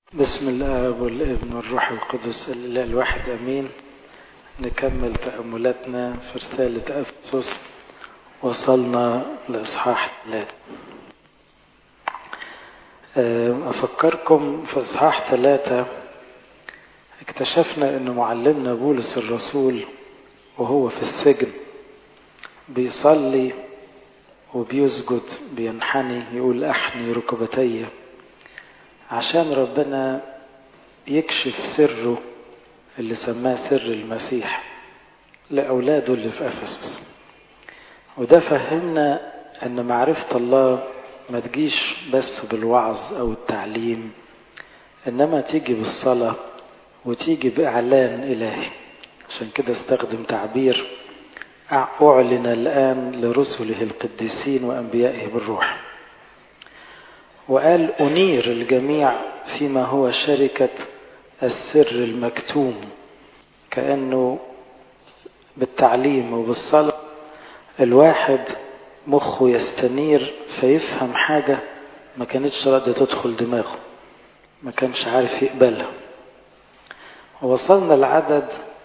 بسم الآب والابن والروح القدس الإله الواحد أمين نكمل تأملاتنا في رسالة أفسس وصلنا لإصحاح ثلاثة أفكركم في إصحاح ثلاثة اكتشفنا أن معلمنا بولس الرسول وهو في السجن بيصلي وبيسجد بينحني يقول أحني ركبتي عشان ربنا يكشف سره اللي سماه سر المسيح لأولاده اللي في أفسس وده فهمنا أن معرفة الله ما تجيش بس بالوعظ أو التعليم إنما تيجي بالصلاة وتيجي بإعلان إلهي عشان كده استخدم تعبير أعلن الآن لرسله القديسين وأنبيائه بالروح وقال أنير الجميع فيما هو شركة السر المكتوم كأنه بالتعليم وبالصلاة الواحد مخه يستنير فيفهم حاجة ما كانتش راضية تدخل دماغه ما كانش عارف يقبلها ووصلنا العدد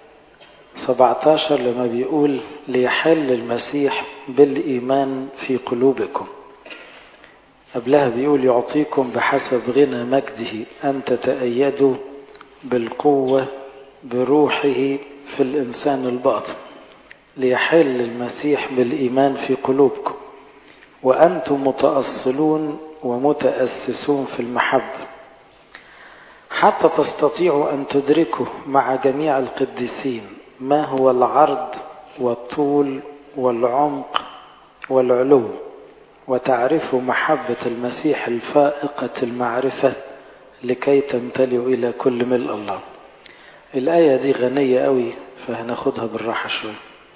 17 لما بيقول ليحل المسيح بالإيمان في قلوبكم قبلها بيقول يعطيكم بحسب غنى مجده أن تتأيدوا بالقوة بروحه في الإنسان الباطن ليحل المسيح بالإيمان في قلوبكم وأنتم متأصلون ومتأسسون في المحبة حتى تستطيعوا أن تدركوا مع جميع القديسين ما هو العرض والطول والعمق والعلو وتعرفوا محبة المسيح الفائقة المعرفة لكي تمتلئوا إلى كل ملء الله الآية دي غنية قوي فهناخدها بالراحة شوية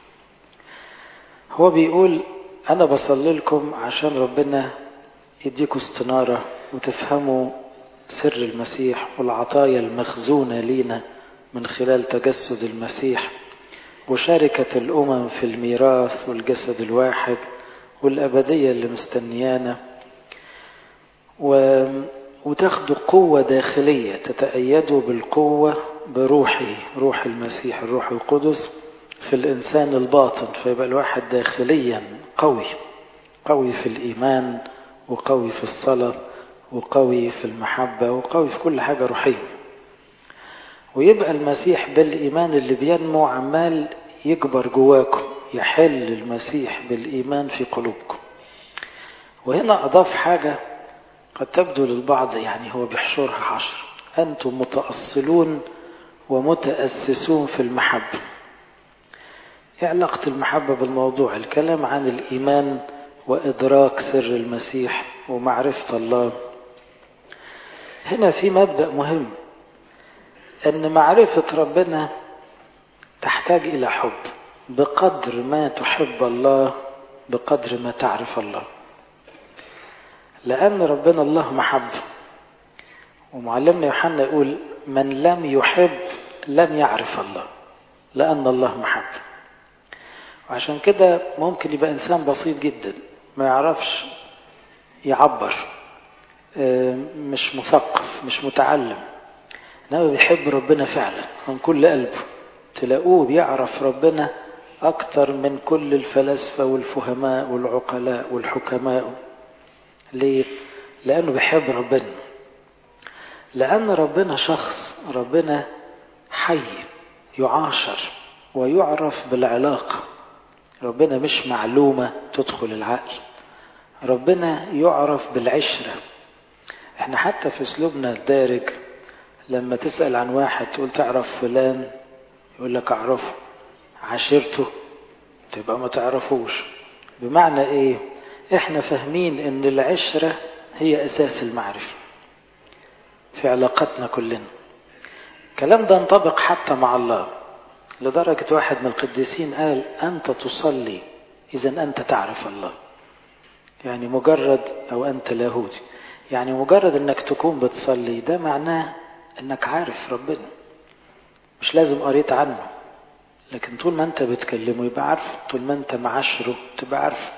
هو بيقول أنا بصلي لكم عشان ربنا يديكوا استنارة وتفهموا سر المسيح والعطايا المخزونة لينا من خلال تجسد المسيح وشاركة الأمم في الميراث والجسد الواحد والأبدية اللي مستنيانا و... وتاخدوا قوة داخلية تتأيدوا بالقوة بروحه روح المسيح الروح القدس في الإنسان الباطن فيبقى الواحد داخليا قوي قوي في الإيمان وقوي في الصلاة وقوي في المحبة وقوي في كل حاجة روحية ويبقى المسيح بالإيمان اللي بينمو عمال يكبر جواكم يحل المسيح بالإيمان في قلوبكم وهنا أضاف حاجة قد تبدو للبعض يعني هو بيحشرها حشر أنتم متأصلون ومتأسسون في المحبة ايه علاقة المحبة بالموضوع الكلام عن الإيمان وإدراك سر المسيح ومعرفة الله هنا في مبدأ مهم أن معرفة ربنا تحتاج إلى حب بقدر ما تحب الله بقدر ما تعرف الله لأن ربنا الله محبة ومعلمنا يوحنا يقول من لم يحب لم يعرف الله لأن الله محبة وعشان كده ممكن يبقى إنسان بسيط جدا ما يعرفش يعبر مش مثقف مش متعلم انما بيحب ربنا فعلا من كل قلبه تلاقوه بيعرف ربنا أكثر من كل الفلاسفة والفهماء والعقلاء والحكماء ليه؟ لأنه بيحب ربنا لأن ربنا شخص ربنا حي يعاشر ويعرف بالعلاقة ربنا مش معلومة تدخل العقل ربنا يعرف بالعشرة احنا حتى في اسلوبنا الدارج لما تسأل عن واحد تقول تعرف فلان يقول لك اعرفه عاشرته تبقى ما تعرفوش بمعنى ايه احنا فاهمين ان العشرة هي اساس المعرفة في علاقتنا كلنا الكلام ده ينطبق حتى مع الله لدرجة واحد من القديسين قال أنت تصلي إذا أنت تعرف الله يعني مجرد أو أنت لاهوتي يعني مجرد أنك تكون بتصلي ده معناه أنك عارف ربنا مش لازم قريت عنه لكن طول ما أنت بتكلمه يبقى عارف طول ما أنت معاشره تبقى عارف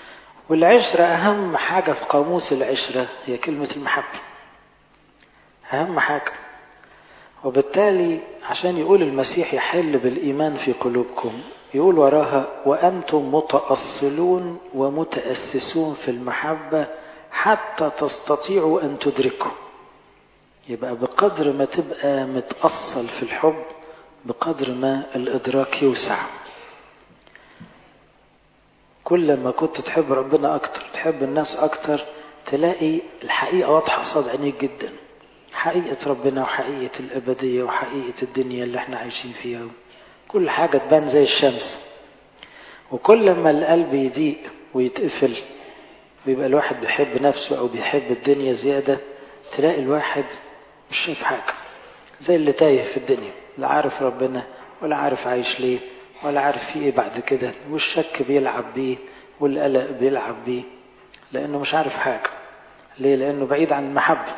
والعشرة أهم حاجة في قاموس العشرة هي كلمة المحبة أهم حاجة وبالتالي عشان يقول المسيح يحل بالإيمان في قلوبكم يقول وراها وأنتم متأصلون ومتأسسون في المحبة حتى تستطيعوا أن تدركوا يبقى بقدر ما تبقى متأصل في الحب بقدر ما الإدراك يوسع كل ما كنت تحب ربنا أكتر تحب الناس أكتر تلاقي الحقيقة واضحة قصاد عينيك جدا حقيقة ربنا وحقيقة الأبدية وحقيقة الدنيا اللي احنا عايشين فيها كل حاجة تبان زي الشمس وكل ما القلب يضيق ويتقفل ويبقى الواحد بيحب نفسه أو بيحب الدنيا زيادة تلاقي الواحد مش شايف حاجة زي اللي تايه في الدنيا لا عارف ربنا ولا عارف عايش ليه ولا عارف في ايه بعد كده والشك بيلعب بيه والقلق بيلعب بيه لأنه مش عارف حاجة ليه لأنه بعيد عن المحبة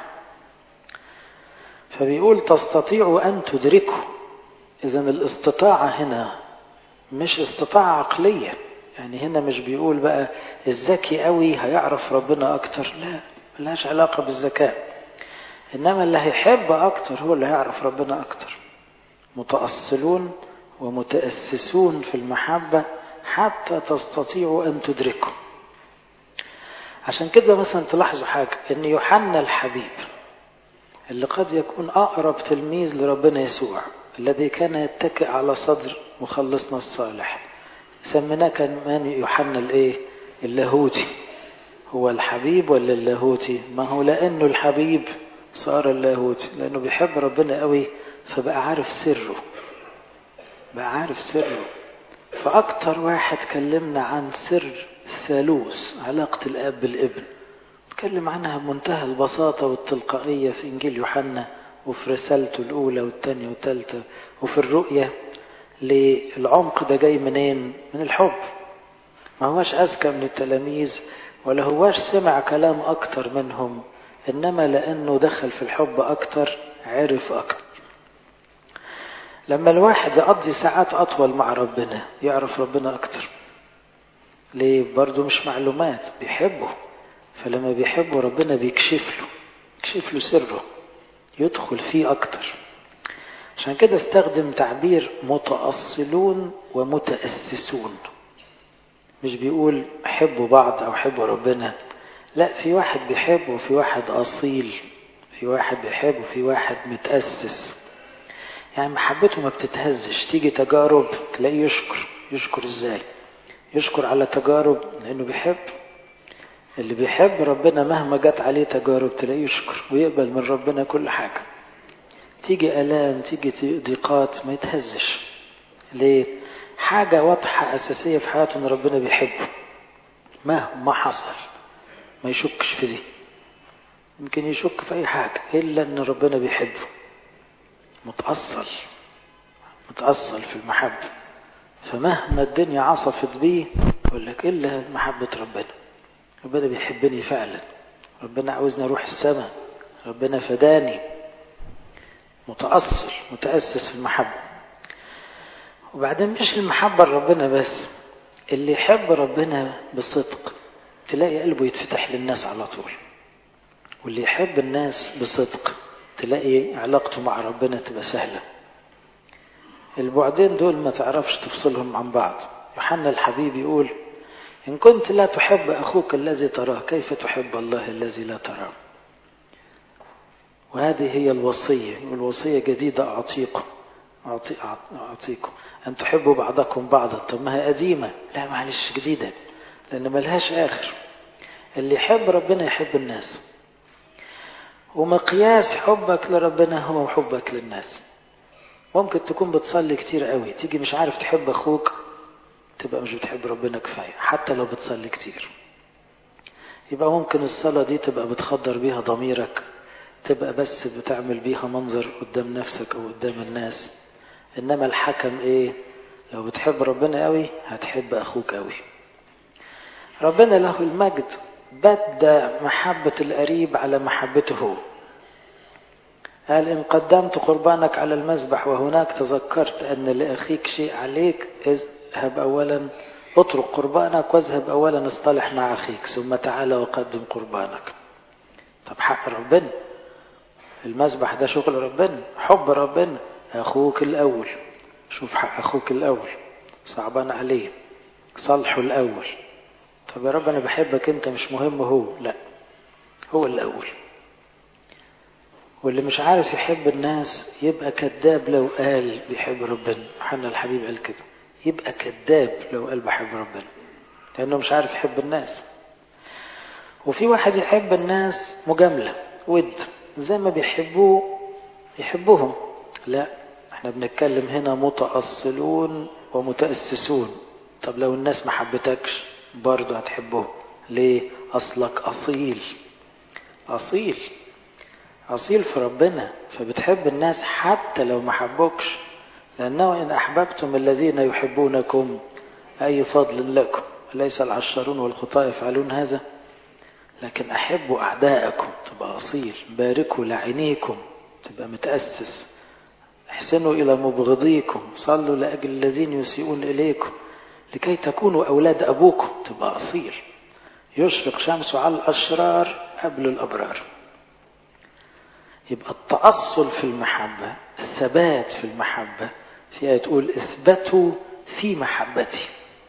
فبيقول تستطيعوا أن تدركوا إذا الاستطاعة هنا مش استطاعة عقلية يعني هنا مش بيقول بقى الذكي قوي هيعرف ربنا أكتر لا ملهاش علاقة بالذكاء إنما اللي هيحب أكتر هو اللي هيعرف ربنا أكتر متأصلون ومتأسسون في المحبة حتى تستطيعوا أن تدركوا عشان كده مثلا تلاحظوا حاجة إن يوحنا الحبيب اللي قد يكون أقرب تلميذ لربنا يسوع الذي كان يتكئ على صدر مخلصنا الصالح سميناه كمان يوحنا الايه اللاهوتي هو الحبيب ولا اللاهوتي ما هو لانه الحبيب صار اللاهوتي لانه بيحب ربنا قوي فبقى عارف سره بقى عارف سره فاكتر واحد كلمنا عن سر الثالوث علاقة الاب بالابن اتكلم عنها بمنتهى البساطة والتلقائية في انجيل يوحنا وفي رسالته الاولى والثانية والثالثة وفي الرؤية للعمق ده جاي منين من الحب ما هواش أذكى من التلاميذ ولا هواش سمع كلام أكتر منهم إنما لأنه دخل في الحب أكتر عرف أكتر لما الواحد يقضي ساعات أطول مع ربنا يعرف ربنا أكتر ليه برضه مش معلومات بيحبه فلما بيحبه ربنا بيكشف له يكشف له سره يدخل فيه أكتر عشان كده استخدم تعبير متأصلون ومتأسسون مش بيقول حبوا بعض أو حبوا ربنا لا في واحد بيحب وفي واحد أصيل في واحد بيحب وفي واحد متأسس يعني محبته ما بتتهزش تيجي تجارب تلاقيه يشكر يشكر ازاي يشكر على تجارب لأنه بيحب اللي بيحب ربنا مهما جت عليه تجارب تلاقيه يشكر ويقبل من ربنا كل حاجه تيجي آلام تيجي ضيقات ما يتهزش ليه حاجة واضحة أساسية في حياته إن ربنا بيحبه مهما حصل ما يشكش في دي يمكن يشك في أي حاجة إلا إن ربنا بيحبه متأصل متأصل في المحبة فمهما الدنيا عصفت بيه يقول لك إلا محبة ربنا ربنا بيحبني فعلا ربنا عاوزني أروح السماء ربنا فداني متأصل متأسس في المحبة وبعدين مش المحبة لربنا بس اللي يحب ربنا بصدق تلاقي قلبه يتفتح للناس على طول واللي يحب الناس بصدق تلاقي علاقته مع ربنا تبقى سهلة البعدين دول ما تعرفش تفصلهم عن بعض يوحنا الحبيب يقول إن كنت لا تحب أخوك الذي تراه كيف تحب الله الذي لا تراه وهذه هي الوصية والوصية جديدة أعطيكم أعطي أعطيكم أن تحبوا بعضكم بعضا طب ما هي قديمة لا معلش جديدة لأن ملهاش آخر اللي يحب ربنا يحب الناس ومقياس حبك لربنا هو حبك للناس ممكن تكون بتصلي كتير قوي تيجي مش عارف تحب أخوك تبقى مش بتحب ربنا كفاية حتى لو بتصلي كتير يبقى ممكن الصلاة دي تبقى بتخدر بيها ضميرك تبقى بس بتعمل بيها منظر قدام نفسك او قدام الناس انما الحكم ايه لو بتحب ربنا قوي هتحب اخوك قوي ربنا له المجد بدأ محبة القريب على محبته هو قال إن قدمت قربانك على المذبح وهناك تذكرت أن لأخيك شيء عليك اذهب أولا اترك قربانك واذهب أولا اصطلح مع أخيك ثم تعال وقدم قربانك طب حق ربنا المسبح ده شغل ربنا حب ربنا أخوك الأول شوف حق أخوك الأول صعبان عليه صالحه الأول طب يا رب أنا بحبك أنت مش مهم هو لا هو الأول واللي مش عارف يحب الناس يبقى كذاب لو قال بيحب ربنا حنا الحبيب قال كده يبقى كذاب لو قال بحب ربنا لأنه مش عارف يحب الناس وفي واحد يحب الناس مجاملة ود زي ما بيحبوه يحبوهم لا احنا بنتكلم هنا متأصلون ومتأسسون طب لو الناس ما حبتكش برضه هتحبهم ليه أصلك أصيل أصيل أصيل في ربنا فبتحب الناس حتى لو ما حبوكش لأنه إن أحببتم الذين يحبونكم أي فضل لكم ليس العشارون والخطاء يفعلون هذا لكن أحبوا أعداءكم تبقى أصيل باركوا لعينيكم تبقى متأسس احسنوا إلى مبغضيكم صلوا لأجل الذين يسيئون إليكم لكي تكونوا أولاد أبوكم تبقى أصيل يشرق شمسه على الأشرار قبل الأبرار يبقى التأصل في المحبة الثبات في المحبة فيها تقول اثبتوا في محبتي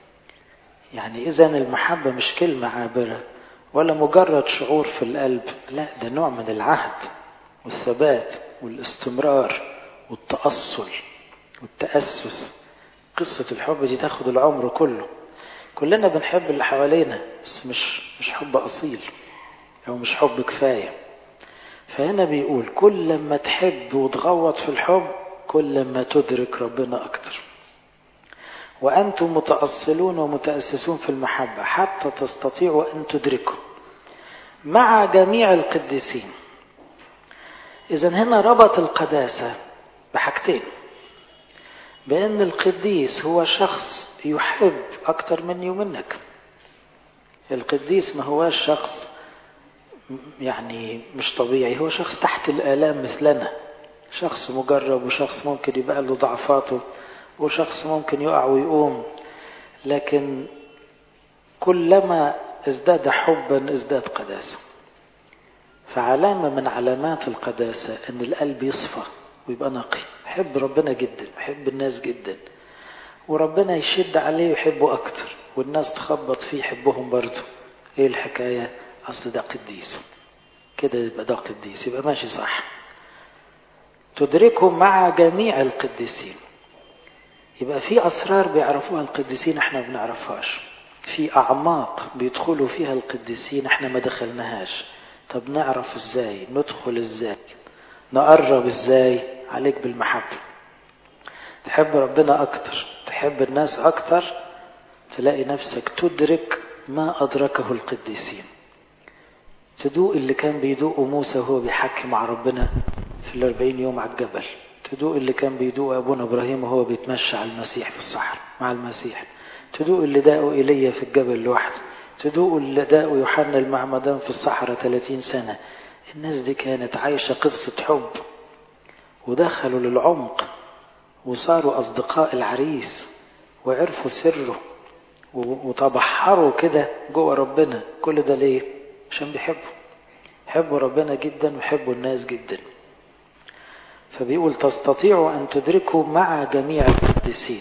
يعني إذا المحبة مش كلمة عابرة ولا مجرد شعور في القلب لا ده نوع من العهد والثبات والاستمرار والتأصل والتأسس قصة الحب دي تاخد العمر كله كلنا بنحب اللي حوالينا بس مش مش حب أصيل أو مش حب كفاية فهنا بيقول كل لما تحب وتغوط في الحب كل لما تدرك ربنا أكتر وأنتم متأصلون ومتأسسون في المحبة حتى تستطيعوا أن تدركوا مع جميع القديسين إذا هنا ربط القداسة بحاجتين بأن القديس هو شخص يحب أكتر مني ومنك القديس ما هواش شخص يعني مش طبيعي هو شخص تحت الآلام مثلنا شخص مجرب وشخص ممكن يبقى له ضعفاته وشخص ممكن يقع ويقوم لكن كلما ازداد حبا ازداد قداسة فعلامة من علامات القداسة ان القلب يصفى ويبقى نقي يحب ربنا جدا يحب الناس جدا وربنا يشد عليه ويحبه اكتر والناس تخبط فيه يحبهم برضه ايه الحكاية اصل ده قديس كده يبقى ده قديس يبقى ماشي صح تدركهم مع جميع القديسين يبقى في أسرار بيعرفوها القديسين احنا ما بنعرفهاش في أعماق بيدخلوا فيها القديسين احنا ما دخلناهاش طب نعرف ازاي ندخل ازاي نقرب ازاي عليك بالمحبة تحب ربنا أكتر تحب الناس أكتر تلاقي نفسك تدرك ما أدركه القديسين تدوق اللي كان بيدوقه موسى وهو بيحكي مع ربنا في الأربعين يوم على الجبل تدوق اللي كان بيدوق أبونا إبراهيم وهو بيتمشى على المسيح في الصحراء مع المسيح تدوق اللي داقه إيليا في الجبل لوحده تدوق اللي داقه يوحنا المعمدان في الصحراء 30 سنة الناس دي كانت عايشة قصة حب ودخلوا للعمق وصاروا أصدقاء العريس وعرفوا سره وتبحروا كده جوه ربنا كل ده ليه؟ عشان بيحبوا يحبوا ربنا جدا ويحبوا الناس جدا فبيقول تستطيعوا أن تدركوا مع جميع القديسين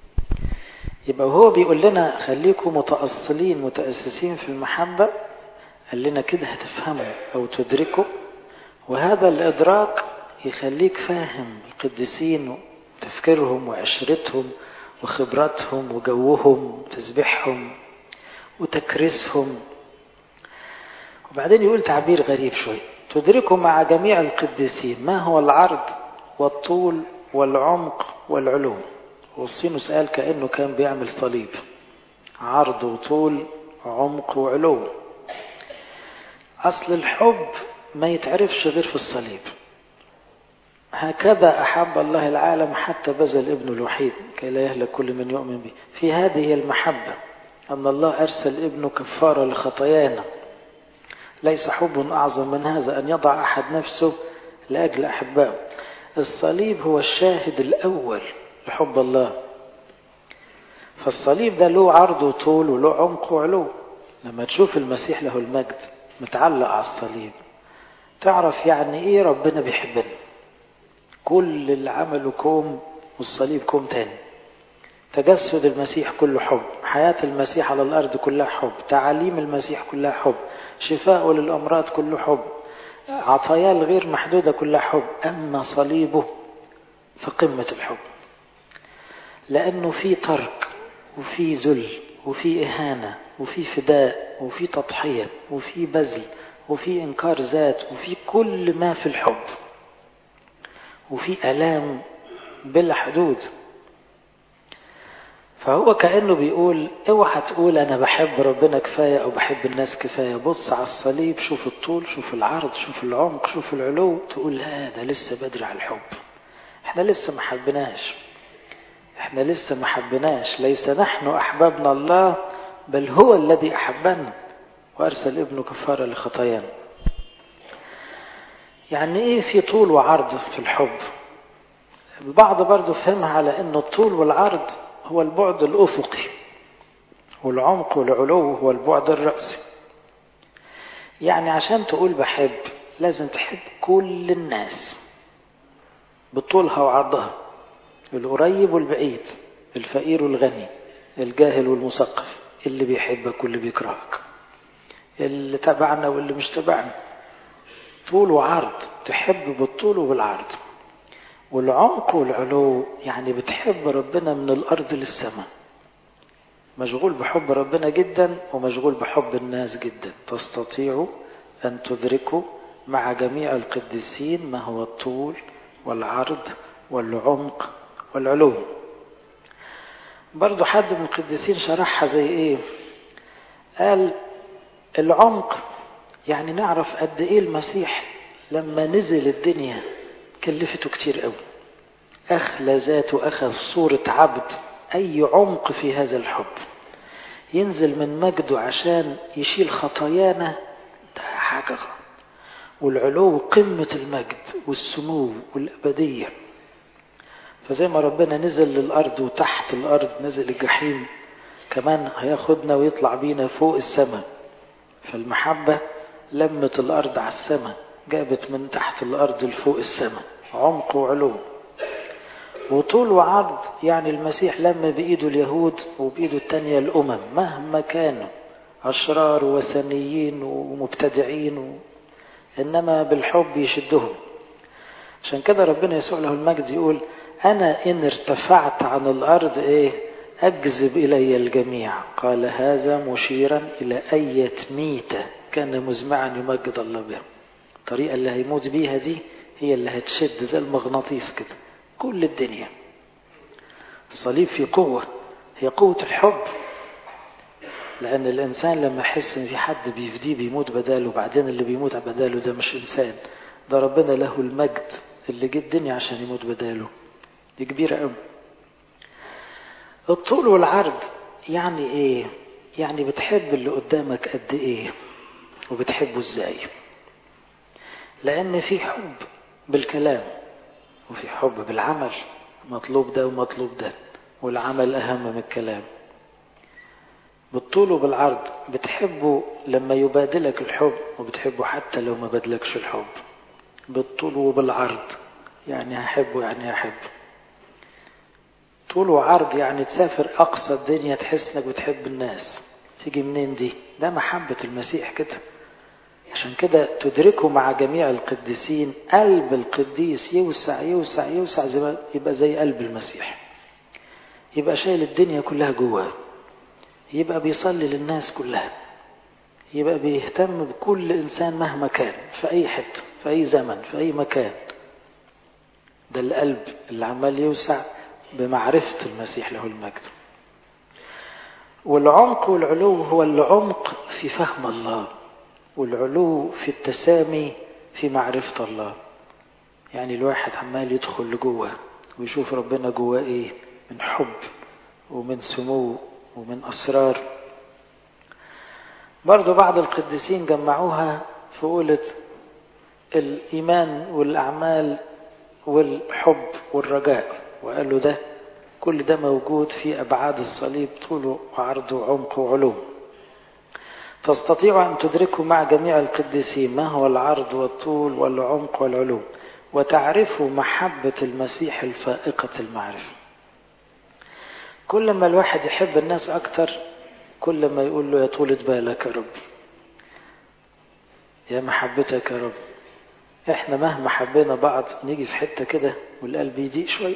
يبقى هو بيقول لنا خليكم متأصلين متأسسين في المحبة قال لنا كده هتفهموا أو تدركوا وهذا الإدراك يخليك فاهم القديسين تفكيرهم وعشرتهم وخبراتهم وجوهم وتسبيحهم وتكريسهم وبعدين يقول تعبير غريب شوي تدركوا مع جميع القديسين ما هو العرض والطول والعمق والعلو وصينوس قال كأنه كان بيعمل صليب عرض وطول عمق وعلو أصل الحب ما يتعرفش غير في الصليب هكذا أحب الله العالم حتى بذل ابنه الوحيد كي لا يهلك كل من يؤمن به في هذه المحبة أن الله أرسل ابنه كفارة لخطايانا ليس حب أعظم من هذا أن يضع أحد نفسه لأجل أحبائه الصليب هو الشاهد الأول لحب الله فالصليب ده له عرض وطول وله عمق وعلو لما تشوف المسيح له المجد متعلق على الصليب تعرف يعني ايه ربنا بيحبنا كل اللي عمله كوم والصليب كوم تاني تجسد المسيح كله حب حياة المسيح على الأرض كلها حب تعاليم المسيح كلها حب شفاءه للأمراض كله حب عطاياه الغير محدودة كلها حب أما صليبه فقمة الحب لأنه في ترك وفي ذل وفي إهانة وفي فداء وفي تضحية وفي بذل وفي إنكار ذات وفي كل ما في الحب وفي ألام بلا حدود فهو كأنه بيقول اوعى تقول أنا بحب ربنا كفاية أو بحب الناس كفاية بص على الصليب شوف الطول شوف العرض شوف العمق شوف العلو تقول لا ده لسه بدري على الحب احنا لسه ما حبناش احنا لسه ما حبناش ليس نحن أحببنا الله بل هو الذي أحبنا وأرسل ابنه كفارة لخطايانا يعني ايه في طول وعرض في الحب البعض برضه فهمها على انه الطول والعرض هو البعد الافقي والعمق والعلو هو البعد الرأسي يعني عشان تقول بحب لازم تحب كل الناس بطولها وعرضها القريب والبعيد الفقير والغني الجاهل والمثقف اللي بيحبك واللي بيكرهك اللي تبعنا واللي مش تبعنا طول وعرض تحب بالطول وبالعرض والعمق والعلو يعني بتحب ربنا من الأرض للسماء مشغول بحب ربنا جدا ومشغول بحب الناس جدا تستطيع أن تدركوا مع جميع القديسين ما هو الطول والعرض والعمق والعلو برضو حد من القديسين شرحها زي ايه قال العمق يعني نعرف قد ايه المسيح لما نزل الدنيا كلفته كتير قوي أخلى ذاته أخذ صورة عبد أي عمق في هذا الحب ينزل من مجده عشان يشيل خطايانا ده حاجة والعلو قمة المجد والسمو والأبدية فزي ما ربنا نزل للأرض وتحت الأرض نزل الجحيم كمان هياخدنا ويطلع بينا فوق السماء فالمحبة لمت الأرض على السماء جابت من تحت الأرض لفوق السماء عمق وعلو وطول وعرض يعني المسيح لما بإيده اليهود وبإيده التانية الأمم مهما كانوا أشرار وثنيين ومبتدعين و... إنما بالحب يشدهم عشان كده ربنا يسوع له المجد يقول أنا إن ارتفعت عن الأرض إيه أجذب إلي الجميع قال هذا مشيرا إلى أية ميتة كان مزمعا يمجد الله بها الطريقة اللي هيموت بيها دي هي اللي هتشد زي المغناطيس كده كل الدنيا الصليب في قوة هي قوة الحب لأن الإنسان لما يحس إن في حد بيفديه بيموت بداله وبعدين اللي بيموت بداله ده مش إنسان ده ربنا له المجد اللي جه الدنيا عشان يموت بداله دي كبيرة قوي الطول والعرض يعني إيه؟ يعني بتحب اللي قدامك قد إيه؟ وبتحبه إزاي؟ لأن في حب بالكلام وفي حب بالعمل مطلوب ده ومطلوب ده والعمل أهم من الكلام بالطول وبالعرض بتحبه لما يبادلك الحب وبتحبه حتى لو ما بدلكش الحب بالطول وبالعرض يعني هحبه يعني هحبه طول وعرض يعني تسافر أقصى الدنيا تحس إنك بتحب الناس تيجي منين دي ده محبة المسيح كده عشان كده تدركه مع جميع القديسين قلب القديس يوسع يوسع يوسع زي ما يبقى زي قلب المسيح يبقى شايل الدنيا كلها جواه يبقى بيصلي للناس كلها يبقى بيهتم بكل إنسان مهما كان في أي حتة في أي زمن في أي مكان ده القلب اللي عمال يوسع بمعرفة المسيح له المجد والعمق والعلو هو العمق في فهم الله والعلو في التسامي في معرفة الله يعني الواحد عمال يدخل لجوه ويشوف ربنا جواه ايه من حب ومن سمو ومن أسرار برضو بعض القديسين جمعوها في قولة الإيمان والأعمال والحب والرجاء وقالوا ده كل ده موجود في أبعاد الصليب طوله وعرضه وعمقه وعلو تستطيع أن تدركوا مع جميع القديسين ما هو العرض والطول والعمق والعلو وتعرفوا محبة المسيح الفائقة المعرفة كل ما الواحد يحب الناس أكتر كل ما يقول له يا طولة بالك يا رب يا محبتك يا رب احنا مهما حبينا بعض نيجي في حتة كده والقلب يضيق شوية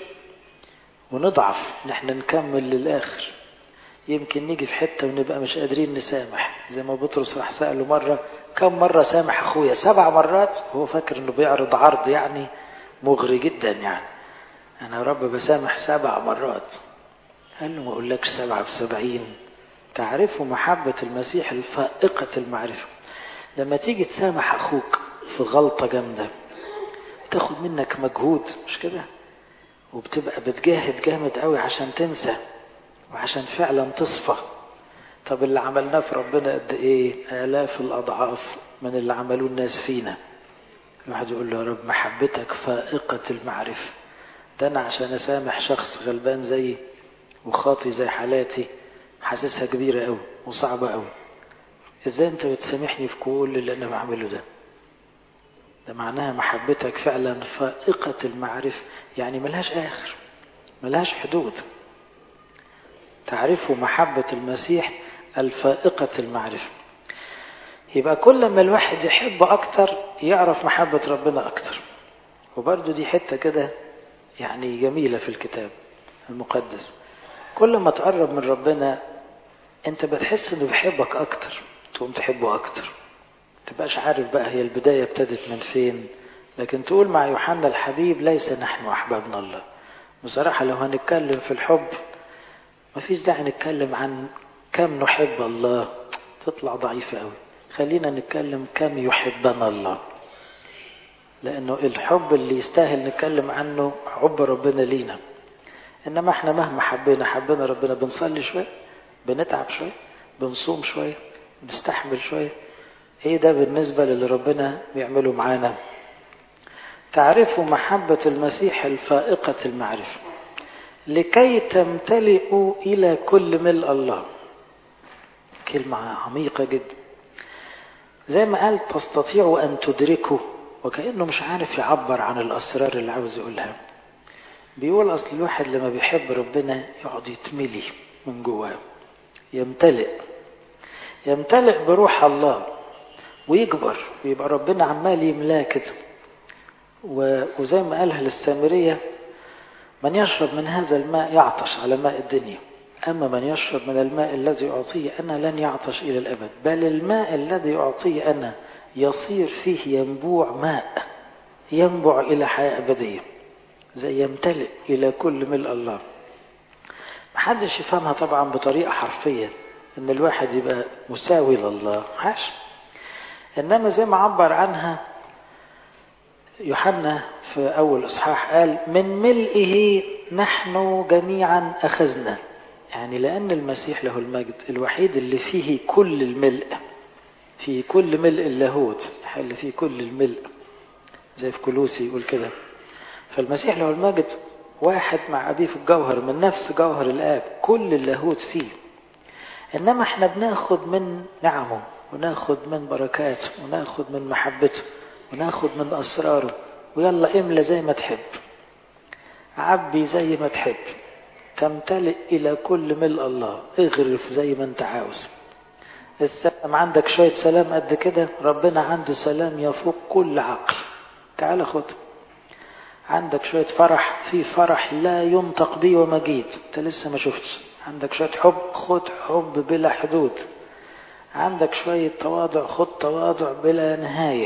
ونضعف ان احنا نكمل للآخر يمكن نيجي في حتة ونبقى مش قادرين نسامح زي ما بطرس راح سأله مرة كم مرة سامح أخويا سبع مرات هو فاكر إنه بيعرض عرض يعني مغري جدا يعني أنا يا رب بسامح سبع مرات قال له ما أقولكش سبعة بسبعين تعرفوا محبة المسيح الفائقة المعرفة لما تيجي تسامح أخوك في غلطة جامدة تاخد منك مجهود مش كده وبتبقى بتجاهد جامد قوي عشان تنسى وعشان فعلا تصفى طب اللي عملناه في ربنا قد ايه آلاف الأضعاف من اللي عملوه الناس فينا الواحد يقول له يا رب محبتك فائقة المعرفة ده أنا عشان أسامح شخص غلبان زيي وخاطي زي حالاتي حاسسها كبيرة قوي وصعبة قوي ازاي انت بتسامحني في كل اللي انا بعمله ده ده معناها محبتك فعلا فائقة المعرفة يعني ملهاش آخر ملهاش حدود تعرفوا محبة المسيح الفائقة المعرفة يبقى كل ما الواحد يحب أكتر يعرف محبة ربنا أكتر وبرضه دي حتة كده يعني جميلة في الكتاب المقدس كل ما تقرب من ربنا انت بتحس انه بيحبك اكتر تقوم تحبه اكتر تبقاش عارف بقى هي البداية ابتدت من فين لكن تقول مع يوحنا الحبيب ليس نحن أحبابنا الله بصراحة لو هنتكلم في الحب ما فيش داعي نتكلم عن كم نحب الله تطلع ضعيفة قوي خلينا نتكلم كم يحبنا الله لأنه الحب اللي يستاهل نتكلم عنه حب ربنا لينا إنما احنا مهما حبينا حبينا ربنا بنصلي شوية بنتعب شوية بنصوم شوية بنستحمل شوية ايه ده بالنسبة للي ربنا بيعمله معانا تعرفوا محبة المسيح الفائقة المعرفة لكي تمتلئوا إلى كل ملء الله كلمة عميقة جدا زي ما قال تستطيعوا أن تدركوا وكأنه مش عارف يعبر عن الأسرار اللي عاوز يقولها بيقول أصل الواحد لما بيحب ربنا يقعد يتملي من جواه يمتلئ يمتلئ بروح الله ويكبر ويبقى ربنا عمال يملاه كده وزي ما قالها للسامرية من يشرب من هذا الماء يعطش على ماء الدنيا أما من يشرب من الماء الذي أعطيه أنا لن يعطش إلى الأبد بل الماء الذي أعطيه أنا يصير فيه ينبوع ماء ينبع إلى حياة أبدية زي يمتلئ إلى كل ملء الله محدش يفهمها طبعا بطريقة حرفية إن الواحد يبقى مساوي لله حاش إنما زي ما عبر عنها يوحنا في أول إصحاح قال من ملئه نحن جميعا أخذنا يعني لأن المسيح له المجد الوحيد اللي فيه كل الملء فيه كل ملء اللاهوت حل فيه كل الملء زي في كلوسي يقول كده فالمسيح له المجد واحد مع أبيه في الجوهر من نفس جوهر الآب كل اللاهوت فيه إنما احنا بناخد من نعمه وناخد من بركاته وناخد من محبته وناخد من أسراره ويلا املى زي ما تحب عبي زي ما تحب تمتلئ إلى كل ملء الله اغرف زي ما انت عاوز السلام عندك شوية سلام قد كده ربنا عنده سلام يفوق كل عقل تعال خد عندك شوية فرح في فرح لا ينطق به ومجيد انت لسه ما شفتش عندك شوية حب خد حب بلا حدود عندك شوية تواضع خد تواضع بلا نهاية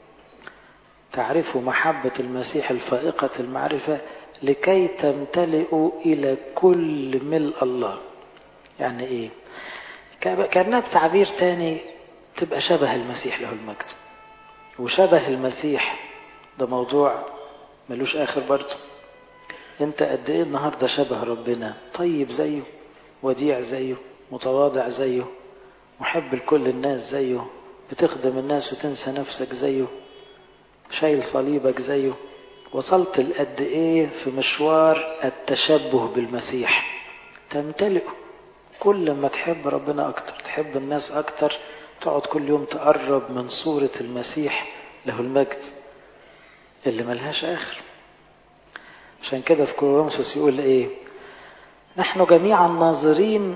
تعرفوا محبة المسيح الفائقة المعرفة لكي تمتلئوا إلى كل ملء الله يعني إيه كأنها بتعبير تاني تبقى شبه المسيح له المجد وشبه المسيح ده موضوع ملوش آخر برضه انت قد ايه النهارده شبه ربنا طيب زيه وديع زيه متواضع زيه محب لكل الناس زيه بتخدم الناس وتنسى نفسك زيه شايل صليبك زيه وصلت لقد ايه في مشوار التشبه بالمسيح تمتلئ كل ما تحب ربنا اكتر تحب الناس اكتر تقعد كل يوم تقرب من صورة المسيح له المجد اللي ملهاش آخر عشان كده في كورنثوس يقول ايه نحن جميعا ناظرين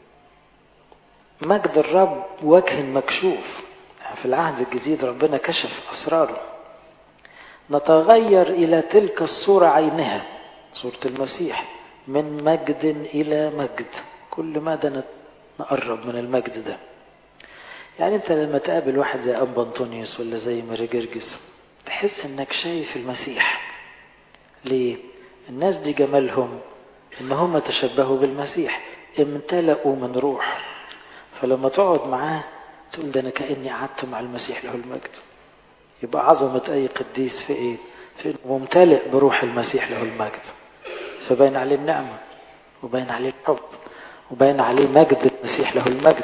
مجد الرب وجه مكشوف في العهد الجديد ربنا كشف أسراره نتغير إلى تلك الصورة عينها صورة المسيح من مجد إلى مجد كل مدى نقرب من المجد ده يعني انت لما تقابل واحد زي أبا أنطونيوس ولا زي ماري جرجس تحس انك شايف المسيح ليه الناس دي جمالهم ان هم تشبهوا بالمسيح امتلأوا من روح فلما تقعد معاه تقول ده انا كاني قعدت مع المسيح له المجد يبقى عظمه اي قديس في ايه في انه ممتلئ بروح المسيح له المجد فباين عليه النعمه وباين عليه الحب وباين عليه مجد المسيح له المجد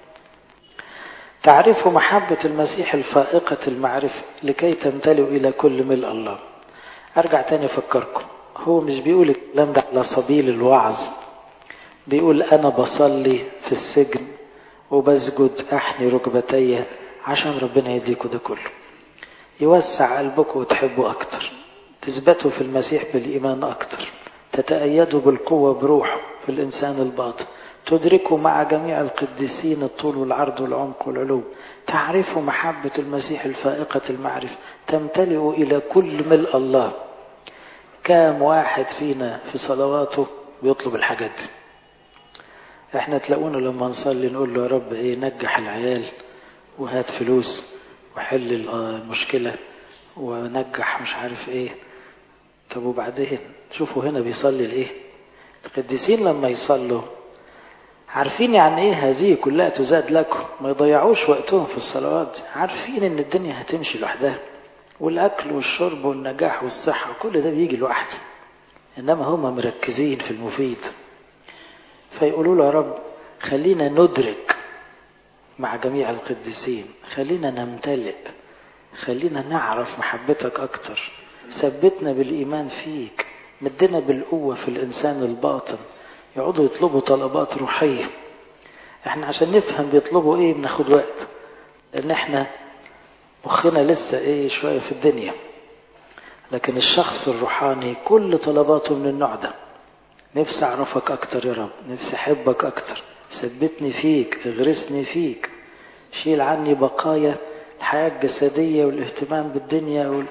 تعرف محبة المسيح الفائقة المعرفة لكي تمتلئ إلى كل ملء الله أرجع تاني أفكركم هو مش بيقول الكلام ده على سبيل الوعظ بيقول أنا بصلي في السجن وبسجد أحني ركبتي عشان ربنا يديكوا ده كله يوسع قلبكم وتحبوا أكتر تثبتوا في المسيح بالإيمان أكتر تتأيدوا بالقوة بروحه في الإنسان الباطن تدركوا مع جميع القديسين الطول والعرض والعمق والعلو تعرفوا محبة المسيح الفائقة المعرفة تمتلئوا إلى كل ملء الله كام واحد فينا في صلواته بيطلب الحاجات دي احنا تلاقونا لما نصلي نقول له يا رب ايه نجح العيال وهات فلوس وحل المشكلة ونجح مش عارف ايه طب وبعدين شوفوا هنا بيصلي لايه القديسين لما يصلوا عارفين يعني ايه هذه كلها تزاد لكم ما يضيعوش وقتهم في الصلوات عارفين ان الدنيا هتمشي لوحدها والاكل والشرب والنجاح والصحة كل ده بيجي لوحده انما هم مركزين في المفيد فيقولوا له يا رب خلينا ندرك مع جميع القديسين خلينا نمتلئ خلينا نعرف محبتك اكتر ثبتنا بالايمان فيك مدنا بالقوة في الانسان الباطن يقعدوا يطلبوا طلبات روحية احنا عشان نفهم بيطلبوا ايه بناخد وقت لان احنا مخنا لسه ايه شوية في الدنيا لكن الشخص الروحاني كل طلباته من النوع ده نفسي اعرفك اكتر يا رب نفسي احبك اكتر ثبتني فيك اغرسني فيك شيل عني بقايا الحياة الجسدية والاهتمام بالدنيا وال...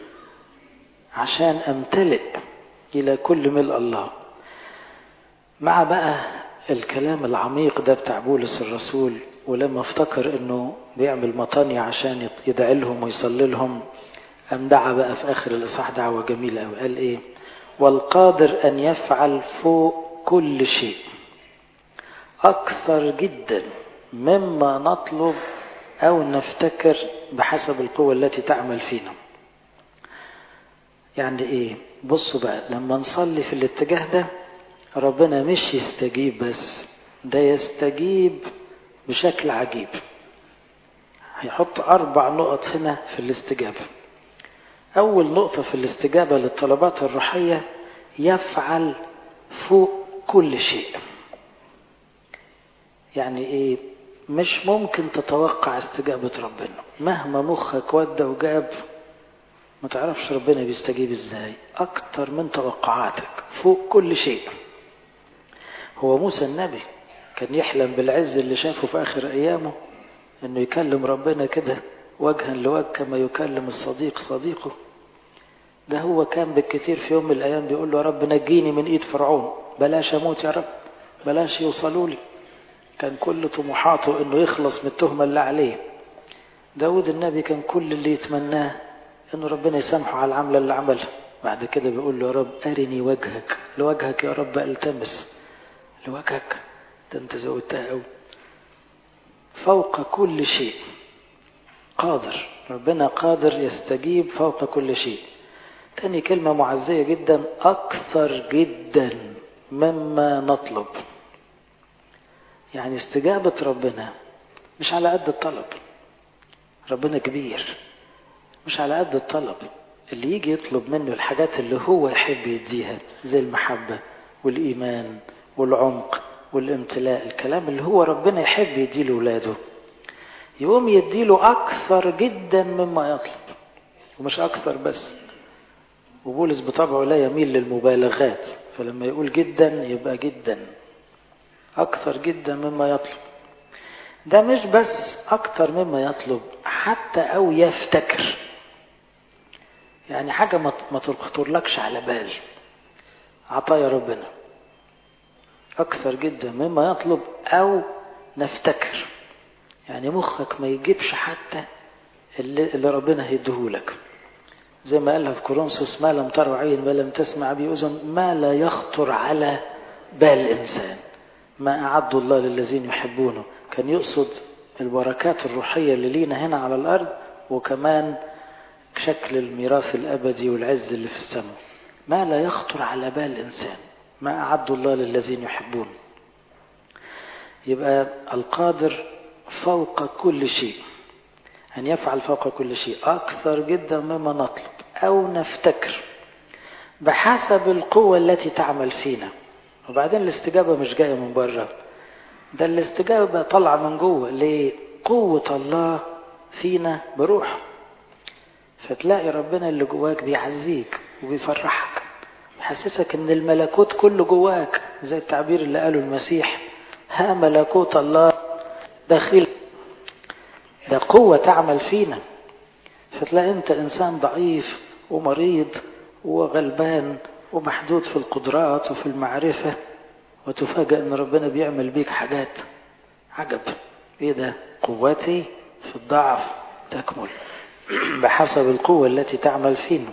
عشان امتلئ الى كل ملء الله مع بقى الكلام العميق ده بتاع بولس الرسول ولما افتكر انه بيعمل مطانية عشان يدعي لهم ويصلي لهم قام دعا بقى في اخر الاصحاح دعوة جميلة قوي قال ايه والقادر ان يفعل فوق كل شيء اكثر جدا مما نطلب او نفتكر بحسب القوة التي تعمل فينا يعني ايه بصوا بقى لما نصلي في الاتجاه ده ربنا مش يستجيب بس ده يستجيب بشكل عجيب هيحط أربع نقط هنا في الاستجابة أول نقطة في الاستجابة للطلبات الروحية يفعل فوق كل شيء يعني إيه مش ممكن تتوقع استجابة ربنا مهما مخك ودى وجاب ما تعرفش ربنا بيستجيب ازاي اكتر من توقعاتك فوق كل شيء هو موسى النبي كان يحلم بالعز اللي شافه في آخر أيامه إنه يكلم ربنا كده وجها لوجه كما يكلم الصديق صديقه ده هو كان بالكثير في يوم من الأيام بيقول له يا رب نجيني من إيد فرعون بلاش أموت يا رب بلاش يوصلوا لي كان كل طموحاته إنه يخلص من التهمة اللي عليه داود النبي كان كل اللي يتمناه إنه ربنا يسامحه على العملة اللي عملها بعد كده بيقول له يا رب أرني وجهك لوجهك يا رب ألتمس لوجهك ده انت زودتها قوي فوق كل شيء قادر ربنا قادر يستجيب فوق كل شيء تاني كلمة معزية جدا أكثر جدا مما نطلب يعني استجابة ربنا مش على قد الطلب ربنا كبير مش على قد الطلب اللي يجي يطلب منه الحاجات اللي هو يحب يديها زي المحبة والإيمان والعمق والامتلاء الكلام اللي هو ربنا يحب يديه لولاده يقوم يديله أكثر جدا مما يطلب ومش أكثر بس وبولس بطبعه لا يميل للمبالغات فلما يقول جدا يبقى جدا أكثر جدا مما يطلب ده مش بس أكثر مما يطلب حتى أو يفتكر يعني حاجة ما تخطرلكش على بال عطايا ربنا أكثر جدا مما يطلب أو نفتكر يعني مخك ما يجيبش حتى اللي, اللي ربنا هيديهولك زي ما قالها في كورنثوس ما لم تروا عين ما لم تسمع به أذن ما لا يخطر على بال الإنسان ما أعد الله للذين يحبونه كان يقصد البركات الروحية اللي لينا هنا على الأرض وكمان شكل الميراث الأبدي والعز اللي في السماء ما لا يخطر على بال الإنسان ما أعد الله للذين يحبون يبقى القادر فوق كل شيء أن يفعل فوق كل شيء أكثر جدا مما نطلب أو نفتكر بحسب القوة التي تعمل فينا وبعدين الاستجابة مش جاية من بره ده الاستجابة طالعة من جوه ليه قوة الله فينا بروحه فتلاقي ربنا اللي جواك بيعزيك وبيفرحك يحسسك ان الملكوت كله جواك زي التعبير اللي قاله المسيح ها ملكوت الله داخل ده قوة تعمل فينا فتلاقي انت انسان ضعيف ومريض وغلبان ومحدود في القدرات وفي المعرفة وتفاجأ ان ربنا بيعمل بيك حاجات عجب ايه ده قوتي في الضعف تكمل بحسب القوة التي تعمل فينا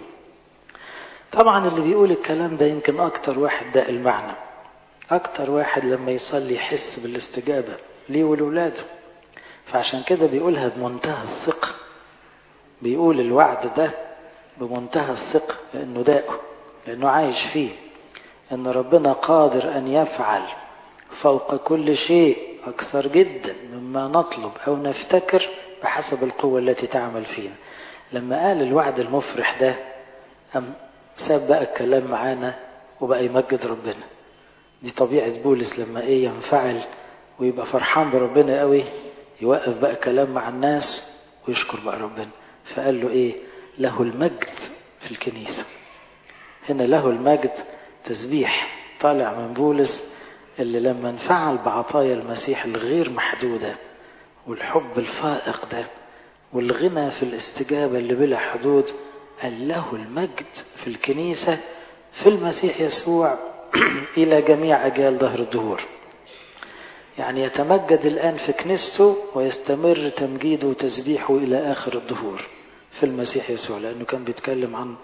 طبعا اللي بيقول الكلام ده يمكن اكتر واحد ده المعنى اكتر واحد لما يصلي يحس بالاستجابة ليه ولولاده فعشان كده بيقولها بمنتهى الثقة بيقول الوعد ده بمنتهى الثقة لأنه داقه لأنه عايش فيه أن ربنا قادر أن يفعل فوق كل شيء أكثر جدا مما نطلب أو نفتكر بحسب القوة التي تعمل فينا لما قال الوعد المفرح ده أم ساب بقى الكلام معانا وبقى يمجد ربنا دي طبيعة بولس لما ايه ينفعل ويبقى فرحان بربنا قوي يوقف بقى كلام مع الناس ويشكر بقى ربنا فقال له ايه له المجد في الكنيسة هنا له المجد تسبيح طالع من بولس اللي لما انفعل بعطايا المسيح الغير محدودة والحب الفائق ده والغنى في الاستجابة اللي بلا حدود قال له المجد في الكنيسة في المسيح يسوع إلى جميع أجيال ظهر الدهور يعني يتمجد الآن في كنيسته ويستمر تمجيده وتسبيحه إلى آخر الدهور في المسيح يسوع لأنه كان بيتكلم عن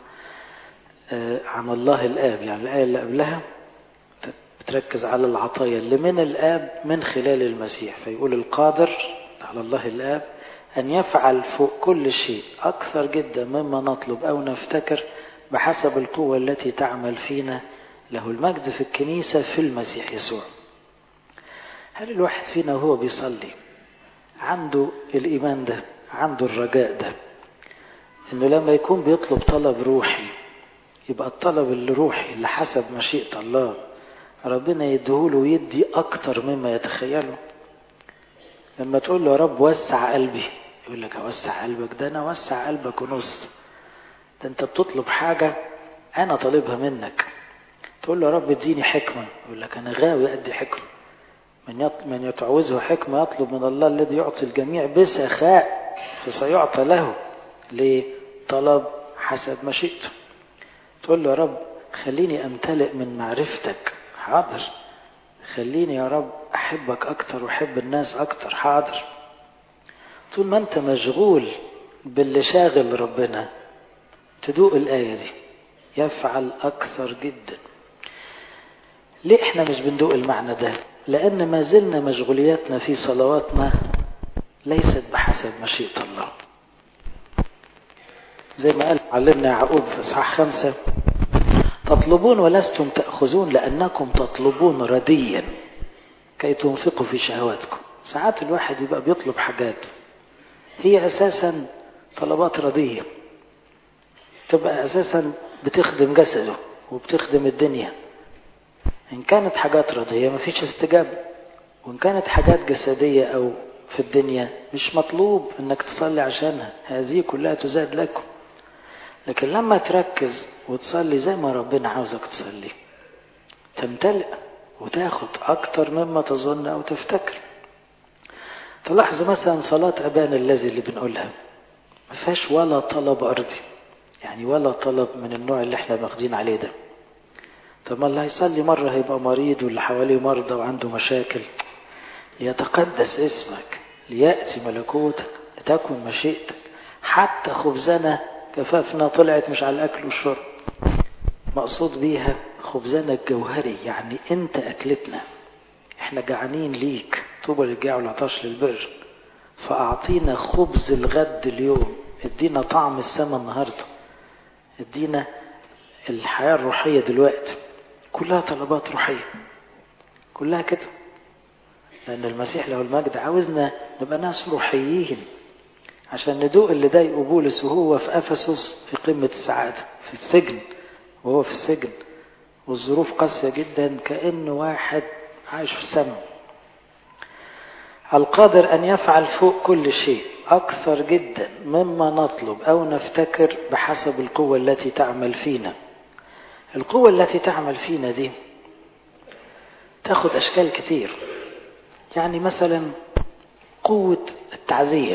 عن الله الآب يعني الآية اللي قبلها بتركز على العطايا اللي من الآب من خلال المسيح فيقول القادر على الله الآب أن يفعل فوق كل شيء أكثر جدا مما نطلب أو نفتكر بحسب القوة التي تعمل فينا له المجد في الكنيسة في المسيح يسوع هل الواحد فينا وهو بيصلي عنده الإيمان ده عنده الرجاء ده إنه لما يكون بيطلب طلب روحي يبقى الطلب الروحي اللي حسب مشيئة الله ربنا يديهوله ويدي أكتر مما يتخيله لما تقول له يا رب وسع قلبي يقول لك اوسع قلبك ده انا اوسع قلبك ونص ده انت بتطلب حاجة انا طالبها منك تقول له يا رب اديني حكمة يقول لك انا غاوي ادي حكمة من يط... من يتعوزه حكمة يطلب من الله الذي يعطي الجميع بسخاء فسيعطى له ليه طلب حسب مشيئته تقول له يا رب خليني امتلئ من معرفتك حاضر خليني يا رب احبك اكتر واحب الناس اكتر حاضر طول ما انت مشغول باللي شاغل ربنا تدوق الآية دي يفعل أكثر جدا ليه احنا مش بندوق المعنى ده لأن ما زلنا مشغولياتنا في صلواتنا ليست بحسب مشيئة الله زي ما قال علمنا يعقوب في إصحاح خمسة تطلبون ولستم تأخذون لأنكم تطلبون رديا كي تنفقوا في شهواتكم ساعات الواحد يبقى بيطلب حاجات هي أساسا طلبات ردية تبقى أساسا بتخدم جسده وبتخدم الدنيا إن كانت حاجات رضية مفيش استجابة وإن كانت حاجات جسدية أو في الدنيا مش مطلوب انك تصلي عشانها هذه كلها تزاد لكم لكن لما تركز وتصلي زي ما ربنا عاوزك تصلي تمتلئ وتاخد اكتر مما تظن او تفتكر تلاحظ مثلا صلاة أبانا الذي اللي بنقولها ما فيهاش ولا طلب أرضي يعني ولا طلب من النوع اللي احنا واخدين عليه ده طب ما اللي هيصلي مرة هيبقى مريض واللي حواليه مرضى وعنده مشاكل ليتقدس اسمك ليأتي ملكوتك لتكن مشيئتك حتى خبزنا كفافنا طلعت مش على الأكل والشرب مقصود بيها خبزنا الجوهري يعني انت أكلتنا احنا جعانين ليك طوبى للجاع والعطش للبر فأعطينا خبز الغد اليوم ادينا طعم السماء النهارده ادينا الحياة الروحية دلوقتي كلها طلبات روحية كلها كده لأن المسيح له المجد عاوزنا نبقى ناس روحيين عشان ندوق اللي ضايقه بولس وهو في أفسس في قمة السعادة في السجن وهو في السجن والظروف قاسية جدا كأنه واحد عايش في السماء القادر أن يفعل فوق كل شيء أكثر جدا مما نطلب أو نفتكر بحسب القوة التي تعمل فينا القوة التي تعمل فينا دي تاخد أشكال كتير يعني مثلا قوة التعزية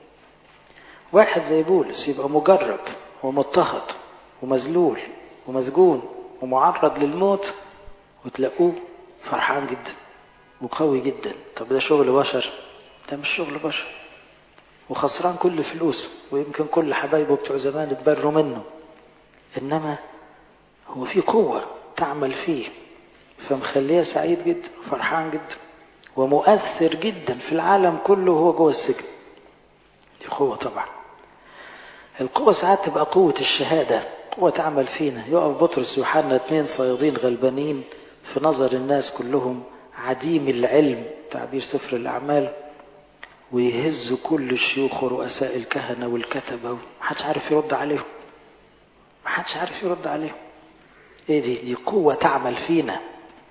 واحد زي بولس يبقى مجرب ومضطهد ومذلول ومسجون ومعرض للموت وتلاقوه فرحان جدا وقوي جدا طب ده شغل بشر ده مش شغل بشر وخسران كل فلوسه ويمكن كل حبايبه بتوع زمان اتبروا منه انما هو في قوة تعمل فيه فمخليه سعيد جدا وفرحان جدا ومؤثر جدا في العالم كله وهو جوه السجن دي قوة طبعا القوة ساعات تبقى قوة الشهادة قوة تعمل فينا يقف بطرس ويوحنا اتنين صيادين غلبانين في نظر الناس كلهم عديم العلم تعبير سفر الأعمال ويهزوا كل الشيوخ ورؤساء الكهنة والكتبة محدش عارف يرد عليهم محدش عارف يرد عليهم ايه دي دي قوة تعمل فينا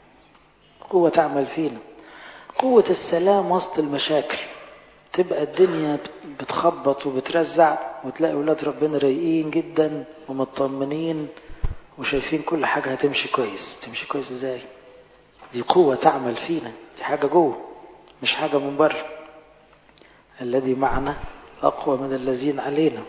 قوة تعمل فينا قوة السلام وسط المشاكل تبقى الدنيا بتخبط وبترزع وتلاقي ولاد ربنا رايقين جدا ومطمنين وشايفين كل حاجة هتمشي كويس تمشي كويس ازاي دي قوة تعمل فينا دي حاجة جوه مش حاجة من بره الذي معنا أقوى من الذين علينا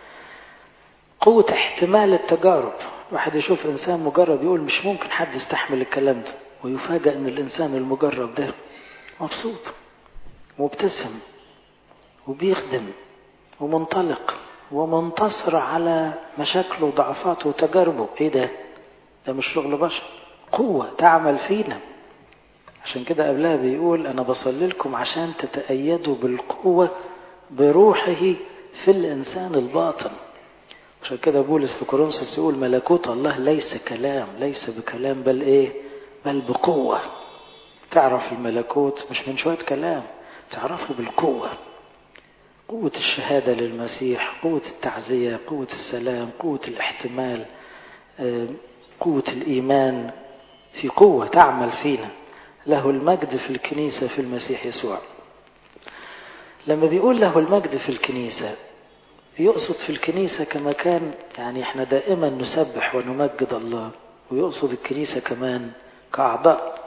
قوة احتمال التجارب واحد يشوف إنسان مجرب يقول مش ممكن حد يستحمل الكلام ده ويفاجأ إن الإنسان المجرب ده مبسوط مبتسم وبيخدم ومنطلق ومنتصر على مشاكله وضعفاته وتجاربه ايه ده ده مش شغل بشر قوة تعمل فينا عشان كده قبلها بيقول انا بصلي لكم عشان تتأيدوا بالقوة بروحه في الانسان الباطن عشان كده بولس في كورنثوس يقول ملكوت الله ليس كلام ليس بكلام بل ايه بل بقوة تعرف الملكوت مش من شوية كلام تعرفه بالقوة قوة الشهادة للمسيح قوة التعزية قوة السلام قوة الاحتمال قوة الإيمان في قوة تعمل فينا له المجد في الكنيسة في المسيح يسوع لما بيقول له المجد في الكنيسة يقصد في الكنيسة كمكان يعني احنا دائما نسبح ونمجد الله ويقصد الكنيسة كمان كأعضاء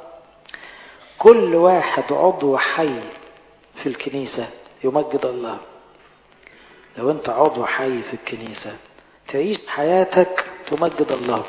كل واحد عضو حي في الكنيسة يمجد الله لو انت عضو حي في الكنيسة تعيش حياتك تمجد الله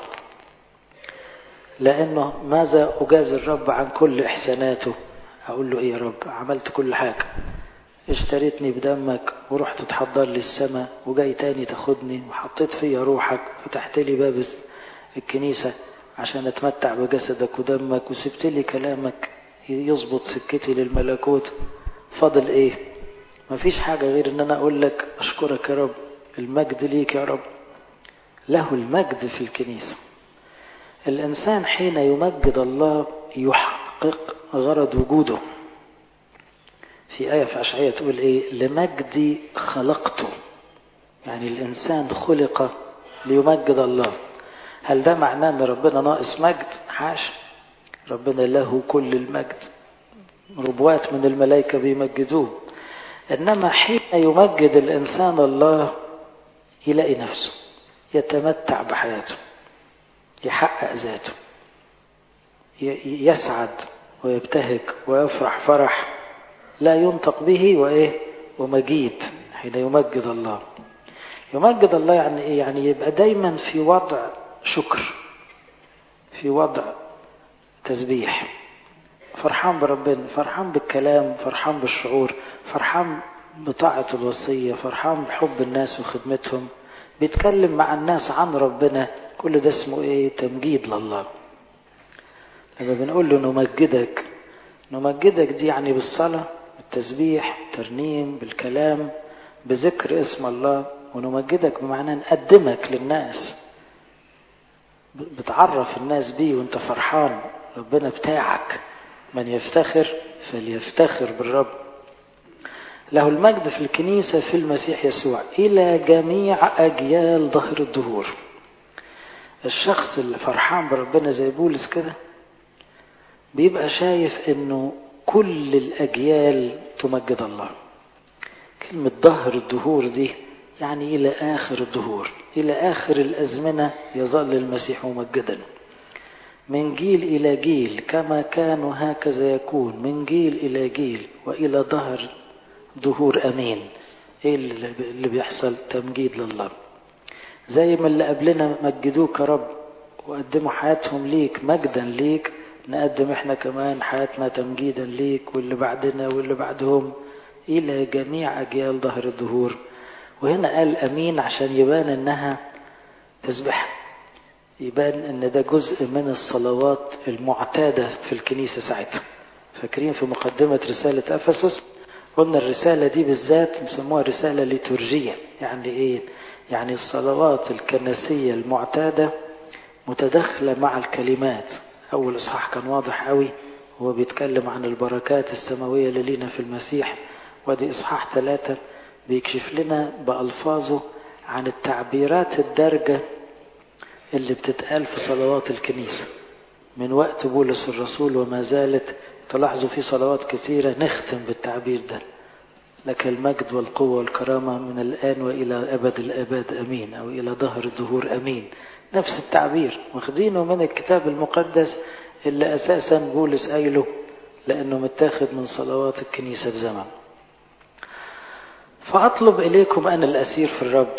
لانه ماذا اجازي الرب عن كل احساناته اقول له ايه يا رب عملت كل حاجة اشتريتني بدمك ورحت تحضر لي السماء وجاي تاني تاخدني وحطيت فيا روحك فتحت لي باب الكنيسة عشان اتمتع بجسدك ودمك وسبت لي كلامك يظبط سكتي للملكوت فاضل ايه مفيش حاجة غير ان انا اقول لك اشكرك يا رب المجد ليك يا رب له المجد في الكنيسة الانسان حين يمجد الله يحقق غرض وجوده في آية في أشعية تقول إيه لمجدي خلقته يعني الإنسان خلق ليمجد الله هل ده معناه أن ربنا ناقص مجد حاشا ربنا له كل المجد ربوات من الملائكة بيمجدوه إنما حين يمجد الإنسان الله يلاقي نفسه يتمتع بحياته يحقق ذاته يسعد ويبتهج ويفرح فرح لا ينطق به وإيه ومجيد حين يمجد الله يمجد الله يعني إيه يعني يبقى دايما في وضع شكر في وضع تسبيح فرحان بربنا فرحان بالكلام فرحان بالشعور فرحان بطاعة الوصية فرحان بحب الناس وخدمتهم بيتكلم مع الناس عن ربنا كل ده اسمه ايه تمجيد لله لما بنقول له نمجدك نمجدك دي يعني بالصلاة بالتسبيح ترنيم بالكلام بذكر اسم الله ونمجدك بمعنى نقدمك للناس بتعرف الناس بيه وانت فرحان ربنا بتاعك من يفتخر فليفتخر بالرب له المجد في الكنيسة في المسيح يسوع إلى جميع أجيال ظهر الدهور الشخص اللي فرحان بربنا زي بولس كده بيبقى شايف انه كل الأجيال تمجد الله كلمة ظهر الدهور دي يعني إلى آخر الدهور إلى آخر الأزمنة يظل المسيح ممجدا من جيل إلى جيل كما كان وهكذا يكون من جيل إلى جيل وإلى ظهر ظهور أمين إيه اللي بيحصل تمجيد لله زي ما اللي قبلنا مجدوك يا رب وقدموا حياتهم ليك مجدا ليك نقدم احنا كمان حياتنا تمجيدا ليك واللي بعدنا واللي بعدهم إلى جميع أجيال ظهر الظهور وهنا قال أمين عشان يبان إنها تسبح يبان إن ده جزء من الصلوات المعتادة في الكنيسة ساعتها فاكرين في مقدمة رسالة أفسس قلنا الرسالة دي بالذات نسموها رسالة ليتورجية يعني إيه؟ يعني الصلوات الكنسية المعتادة متداخلة مع الكلمات أول إصحاح كان واضح قوي هو بيتكلم عن البركات السماوية اللي لينا في المسيح ودي إصحاح ثلاثة بيكشف لنا بألفاظه عن التعبيرات الدارجة اللي بتتقال في صلوات الكنيسة من وقت بولس الرسول وما زالت تلاحظوا في صلوات كثيرة نختم بالتعبير ده لك المجد والقوة والكرامة من الآن وإلى أبد الآباد أمين أو إلى ظهر الدهور أمين نفس التعبير واخدينه من الكتاب المقدس اللي أساسا بولس قايله لأنه متاخد من صلوات الكنيسة بزمن فأطلب إليكم أنا الأسير في الرب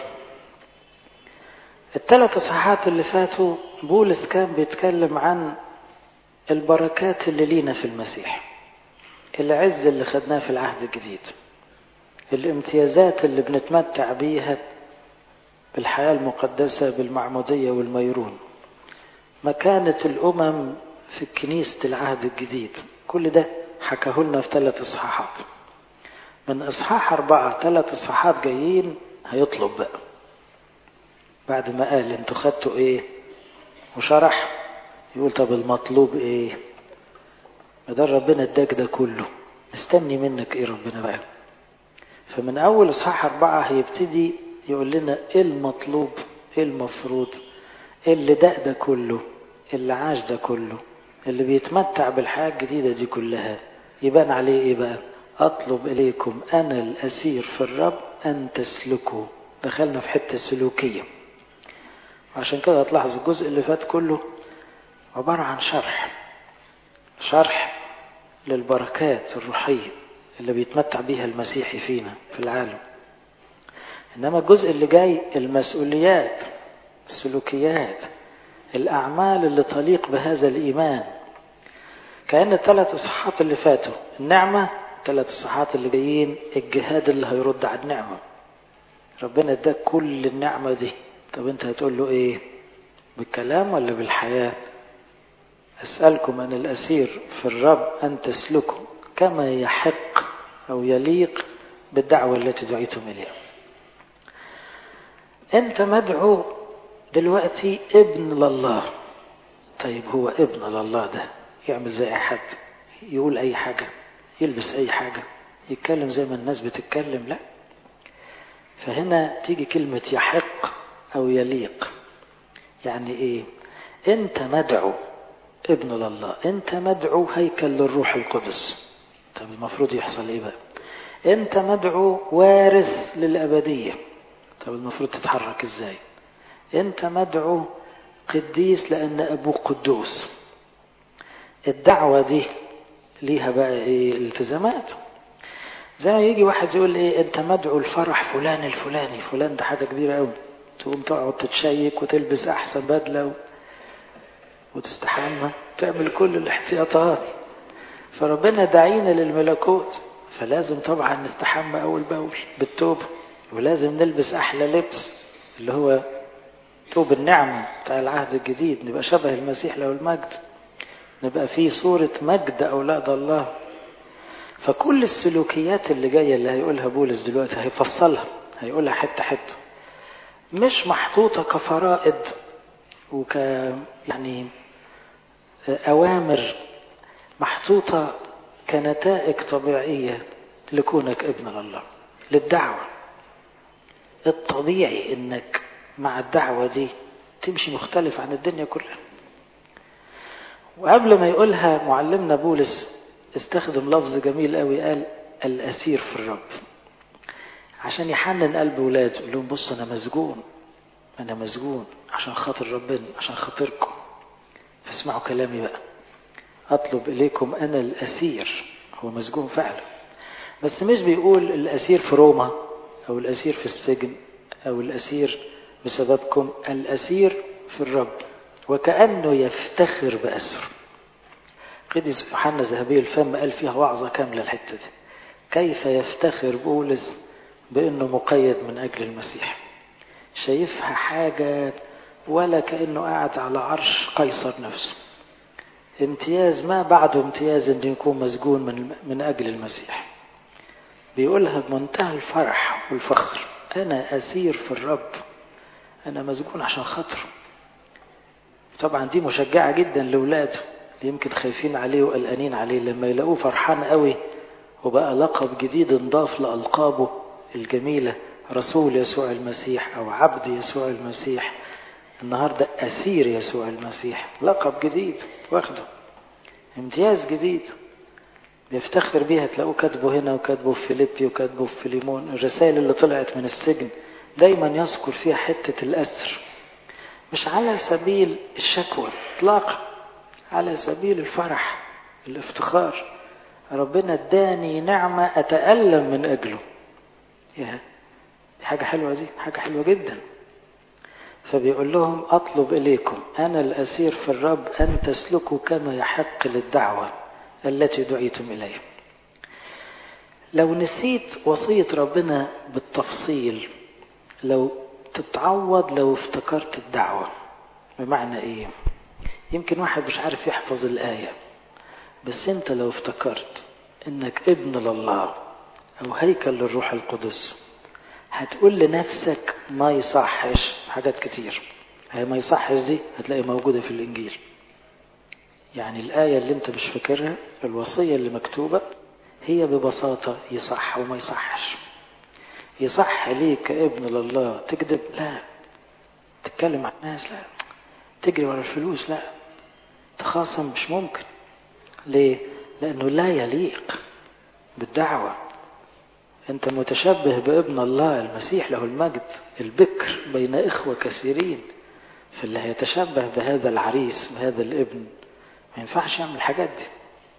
الثلاث اصحاحات اللي فاتوا بولس كان بيتكلم عن البركات اللي لينا في المسيح العز اللي خدناه في العهد الجديد الامتيازات اللي بنتمتع بيها بالحياة المقدسة بالمعمودية والميرون مكانة الأمم في كنيسة العهد الجديد كل ده حكاه لنا في ثلاث إصحاحات من إصحاح أربعة ثلاث إصحاحات جايين هيطلب بقى بعد ما قال انتوا خدتوا ايه وشرح يقول طب المطلوب ايه ما ده ربنا اداك ده كله مستني منك ايه ربنا بقى فمن اول اصحاح اربعة هيبتدي يقول لنا ايه المطلوب ايه المفروض ايه اللي داق ده كله اللي عاش ده كله اللي بيتمتع بالحياة الجديدة دي كلها يبان عليه ايه بقى اطلب اليكم انا الاسير في الرب ان تسلكوا دخلنا في حتة سلوكية عشان كده هتلاحظوا الجزء اللي فات كله عبارة عن شرح شرح للبركات الروحية اللي بيتمتع بيها المسيحي فينا في العالم إنما الجزء اللي جاي المسؤوليات السلوكيات الأعمال اللي تليق بهذا الإيمان كأن الثلاث إصحاحات اللي فاتوا النعمة الثلاث إصحاحات اللي جايين الجهاد اللي هيرد على النعمة ربنا اداك كل النعمة دي طب انت هتقول له ايه بالكلام ولا بالحياة أسألكم أن الأسير في الرب أن تسلكوا كما يحق أو يليق بالدعوة التي دعيتم إليها أنت مدعو دلوقتي ابن لله طيب هو ابن لله ده يعمل زي أي حد يقول أي حاجة يلبس أي حاجة يتكلم زي ما الناس بتتكلم لا فهنا تيجي كلمة يحق أو يليق يعني إيه أنت مدعو ابن لله أنت مدعو هيكل للروح القدس طب المفروض يحصل إيه بقى انت مدعو وارث للأبدية طب المفروض تتحرك ازاي انت مدعو قديس لأن أبوك قدوس الدعوة دي ليها بقى ايه التزامات زي ما يجي واحد يقول ايه انت مدعو الفرح فلان الفلاني فلان ده حاجة كبيرة قوي تقوم تقعد تتشيك وتلبس احسن بدلة و... وتستحمى تعمل كل الاحتياطات فربنا دعينا للملكوت فلازم طبعا نستحمى اول باول بالتوبة ولازم نلبس احلى لبس اللي هو توب النعمة بتاع العهد الجديد نبقى شبه المسيح له المجد نبقى في صورة مجد أولاد الله فكل السلوكيات اللي جاية اللي هيقولها بولس دلوقتي هيفصلها هيقولها حتة حتة مش محطوطة كفرائض وك يعني أوامر محطوطة كنتائج طبيعية لكونك ابن الله للدعوة الطبيعي انك مع الدعوة دي تمشي مختلف عن الدنيا كلها وقبل ما يقولها معلمنا بولس استخدم لفظ جميل قوي قال الأسير في الرب عشان يحنن قلب ولاده يقول لهم بصوا أنا مسجون أنا مسجون عشان خاطر ربنا عشان خاطركم فاسمعوا كلامي بقى أطلب إليكم أنا الأسير هو مسجون فعلا بس مش بيقول الأسير في روما أو الأسير في السجن أو الأسير بسببكم الأسير في الرب وكأنه يفتخر بأسره قديس يوحنا ذهبي الفم قال فيها وعظة كاملة الحتة دي كيف يفتخر بولس بأنه مقيد من أجل المسيح شايفها حاجة ولا كأنه قاعد على عرش قيصر نفسه امتياز ما بعده امتياز انه يكون مسجون من, من أجل المسيح بيقولها بمنتهى الفرح والفخر أنا أسير في الرب أنا مسجون عشان خاطره طبعا دي مشجعة جدا لولاده اللي يمكن خايفين عليه وقلقانين عليه لما يلاقوه فرحان قوي وبقى لقب جديد انضاف لألقابه الجميلة رسول يسوع المسيح أو عبد يسوع المسيح النهاردة أسير يسوع المسيح لقب جديد واخده امتياز جديد بيفتخر بيها تلاقوه كاتبه هنا وكاتبه في فيليبي وكاتبه في فيليمون الرسائل اللي طلعت من السجن دايما يذكر فيها حتة الأسر مش على سبيل الشكوى اطلاقا على سبيل الفرح الافتخار ربنا اداني نعمة أتألم من أجله يا دي حاجة حلوة دي حاجة حلوة جدا فبيقول لهم أطلب إليكم أنا الأسير في الرب أن تسلكوا كما يحق للدعوة التي دعيتم إليها لو نسيت وصية ربنا بالتفصيل لو تتعوض لو افتكرت الدعوة بمعنى ايه يمكن واحد مش عارف يحفظ الآية بس انت لو افتكرت انك ابن لله او هيكل للروح القدس هتقول لنفسك ما يصحش حاجات كتير هي ما يصحش دي هتلاقي موجودة في الإنجيل يعني الآية اللي انت مش فاكرها الوصية اللي مكتوبة هي ببساطة يصح وما يصحش يصح ليك كابن لله تكذب لا تتكلم مع الناس لا تجري ورا الفلوس لا تخاصم مش ممكن ليه لأنه لا يليق بالدعوة أنت متشبه بابن الله المسيح له المجد البكر بين إخوة كثيرين فاللي هيتشبه بهذا العريس بهذا الابن ما ينفعش يعمل الحاجات دي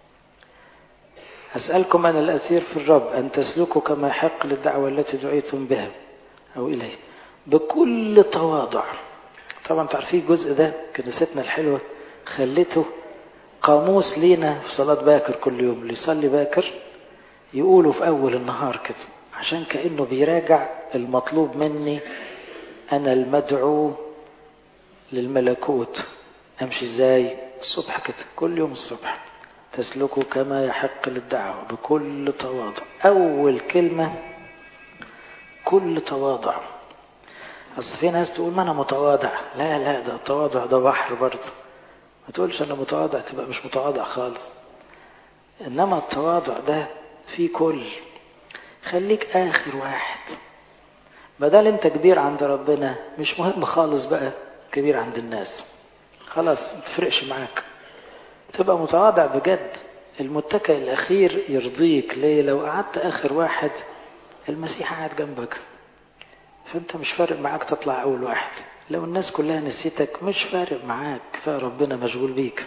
أسألكم أنا الأسير في الرب أن تسلكوا كما يحق للدعوة التي دعيتم بها أو إليه بكل تواضع طبعا تعرفين الجزء ده كنيستنا الحلوة خلته قاموس لينا في صلاة باكر كل يوم اللي يصلي باكر يقولوا في أول النهار كده عشان كأنه بيراجع المطلوب مني أنا المدعو للملكوت أمشي إزاي الصبح كده كل يوم الصبح تسلكوا كما يحق للدعوة بكل تواضع أول كلمة كل تواضع أصل في ناس تقول ما أنا متواضع لا لا ده التواضع ده بحر برضه ما تقولش أنا متواضع تبقى مش متواضع خالص إنما التواضع ده في كل خليك آخر واحد بدل أنت كبير عند ربنا مش مهم خالص بقى كبير عند الناس خلاص ما تفرقش معاك تبقى متواضع بجد المتكئ الأخير يرضيك ليه لو قعدت آخر واحد المسيح قاعد جنبك فأنت مش فارق معاك تطلع أول واحد لو الناس كلها نسيتك مش فارق معاك فربنا مشغول بيك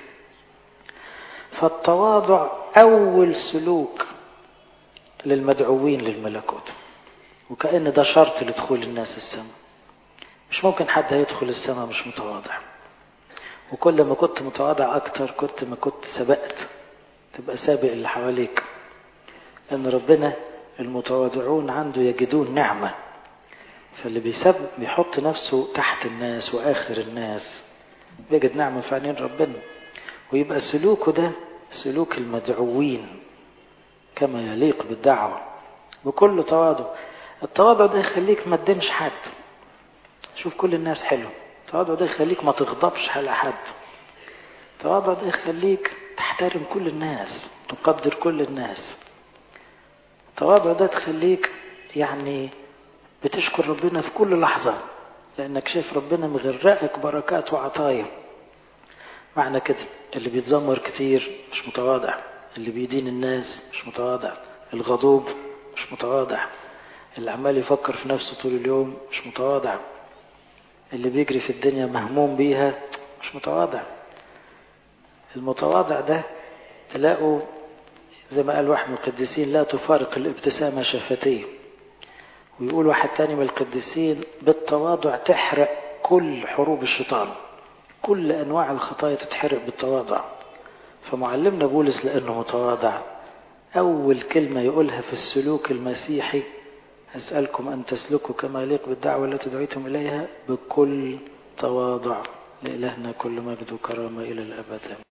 فالتواضع أول سلوك للمدعوين للملكوت وكأن ده شرط لدخول الناس السماء مش ممكن حد هيدخل السماء مش متواضع وكل ما كنت متواضع أكتر كنت ما كنت سبقت تبقى سابق اللي حواليك لأن ربنا المتواضعون عنده يجدون نعمة فاللي بيسب بيحط نفسه تحت الناس وآخر الناس بيجد نعمة في عينين ربنا ويبقى سلوكه ده سلوك المدعوين كما يليق بالدعوة بكل تواضع التواضع ده يخليك ما تدينش حد شوف كل الناس حلو التواضع ده يخليك ما تغضبش على حد التواضع ده يخليك تحترم كل الناس تقدر كل الناس التواضع ده تخليك يعني بتشكر ربنا في كل لحظة لأنك شايف ربنا مغرقك بركات وعطايا معنى كده اللي بيتذمر كتير مش متواضع اللي بيدين الناس مش متواضع الغضوب مش متواضع اللي عمال يفكر في نفسه طول اليوم مش متواضع اللي بيجري في الدنيا مهموم بيها مش متواضع المتواضع ده تلاقوا زي ما قال واحد من القديسين لا تفارق الابتسامة شفتيه ويقول واحد تاني من القديسين بالتواضع تحرق كل حروب الشيطان كل أنواع الخطايا تتحرق بالتواضع فمعلمنا بولس لأنه متواضع أول كلمة يقولها في السلوك المسيحي أسألكم أن تسلكوا كما يليق بالدعوة التي دعيتم إليها بكل تواضع لإلهنا كل مجد وكرامة إلى الأبد